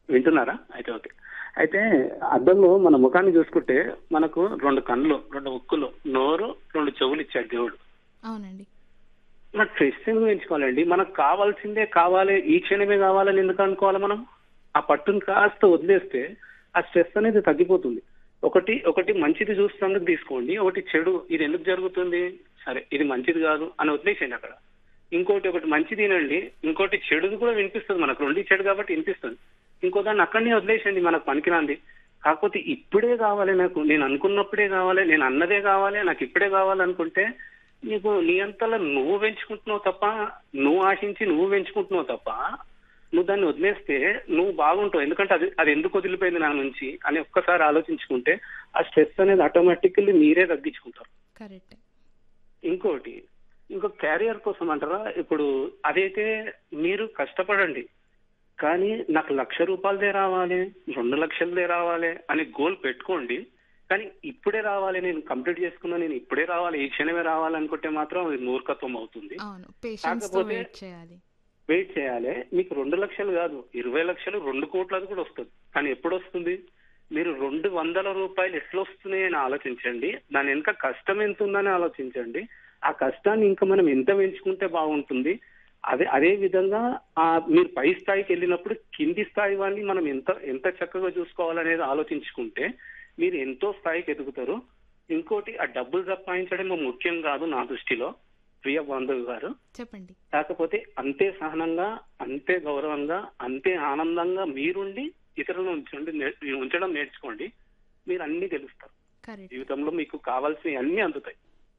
వింటున్నారా అయితే ఓకే అయితే అద్దంలో మన ముఖాన్ని చూసుకుంటే మనకు రెండు కళ్ళు రెండు ఉక్కులు నోరు రెండు చెవులు ఇచ్చాడు దేవుడు అవునండి మన స్ట్రెస్ ఎందుకు పెంచుకోవాలండి మనకు కావాల్సిందే కావాలి ఈ క్షణమే కావాలని ఎందుకు అనుకోవాలి మనం ఆ పట్టును కాస్త వదిలేస్తే ఆ స్ట్రెస్ అనేది తగ్గిపోతుంది ఒకటి ఒకటి మంచిది చూస్తున్నందుకు తీసుకోండి ఒకటి చెడు ఇది ఎందుకు జరుగుతుంది సరే ఇది మంచిది కాదు అని వదిలేసేయండి అక్కడ ఇంకోటి ఒకటి మంచిది వినండి ఇంకోటి చెడుది కూడా వినిపిస్తుంది మనకు రెండు చెడు కాబట్టి వినిపిస్తుంది ఇంకో దాన్ని అక్కడనే వదిలేసేయండి మనకు పనికిరాంది కాకపోతే ఇప్పుడే కావాలి నాకు నేను అనుకున్నప్పుడే కావాలి నేను అన్నదే కావాలి నాకు ఇప్పుడే కావాలనుకుంటే నీకు నీ అంతలో నువ్వు పెంచుకుంటున్నావు తప్ప నువ్వు ఆశించి నువ్వు పెంచుకుంటున్నావు తప్ప నువ్వు దాన్ని వదిలేస్తే నువ్వు బాగుంటావు ఎందుకంటే అది అది ఎందుకు వదిలిపోయింది నా నుంచి అని ఒక్కసారి ఆలోచించుకుంటే ఆ స్ట్రెస్ అనేది ఆటోమేటికల్లీ మీరే తగ్గించుకుంటారు కరెక్ట్ ఇంకోటి ఇంకో క్యారియర్ కోసం అంటారా ఇప్పుడు అదైతే మీరు కష్టపడండి కానీ నాకు లక్ష రూపాయలదే రావాలి రెండు లక్షలదే రావాలి అనే గోల్ పెట్టుకోండి కానీ ఇప్పుడే రావాలి నేను కంప్లీట్ చేసుకున్నా నేను ఇప్పుడే రావాలి ఈ క్షణమే రావాలనుకుంటే మాత్రం అది మూర్ఖత్వం అవుతుంది అవును పేషెన్స్ తో కాకపోతే- వెయిట్ చేయాలి వెయిట్ చేయాలి మీకు రెండు లక్షలు కాదు ఇరవై లక్షలు రెండు కోట్లది కూడా వస్తుంది కానీ ఎప్పుడు వస్తుంది మీరు రెండు వందల రూపాయలు ఎట్లా వస్తున్నాయి అని ఆలోచించండి దాని వెనుక కష్టం ఎంత ఉందని ఆలోచించండి ఆ కష్టాన్ని ఇంకా మనం ఎంత పెంచుకుంటే బాగుంటుంది అదే అదే విధంగా ఆ మీరు పై స్థాయికి వెళ్ళినప్పుడు కింది స్థాయి వాడిని మనం ఎంత ఎంత చక్కగా చూసుకోవాలనేది ఆలోచించుకుంటే మీరు ఎంతో స్థాయికి ఎదుగుతారు ఇంకోటి ఆ డబ్బులు సంపాదించడం ముఖ్యం కాదు నా దృష్టిలో ప్రియ బంధువు గారు చెప్పండి కాకపోతే అంతే సహనంగా అంతే గౌరవంగా అంతే ఆనందంగా మీరుండి ఇతరులను ఉంచండి నే- ఉంచడం నేర్చుకోండి మీరు అన్ని తెలుస్తారు కరెక్ట్ జీవితంలో మీకు కావాల్సినవి అన్ని అందుతాయి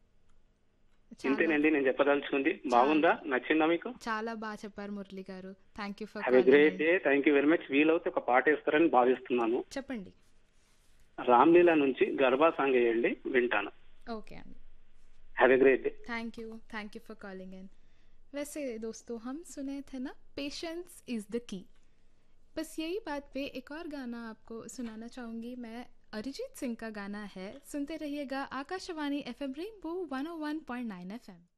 చాలా ఇంతేనండి నేను చెప్పదలుచుకుంది బాగుందా నచ్చిందా మీకు చాలా బాగా చెప్పారు మురళి గారు thank you for have a great day thank you very much వీలవుతే ఒక పాట వేస్తారని భావిస్తున్నాను చెప్పండి రామ్లీలా నుంచి గర్భా సాంగ్ వేయండి వింటాను ఓకే అండి have a great day thank you thank you for calling in वैसे दोस्तों हम सुने थे ना पेशेंस इज़ द की बस यही बात पे एक और गाना आपको सुनाना चाहूँगी मैं अरिजीत सिंह का गाना है सुनते रहिएगा Akashvani F M rainbow one O one point nine F M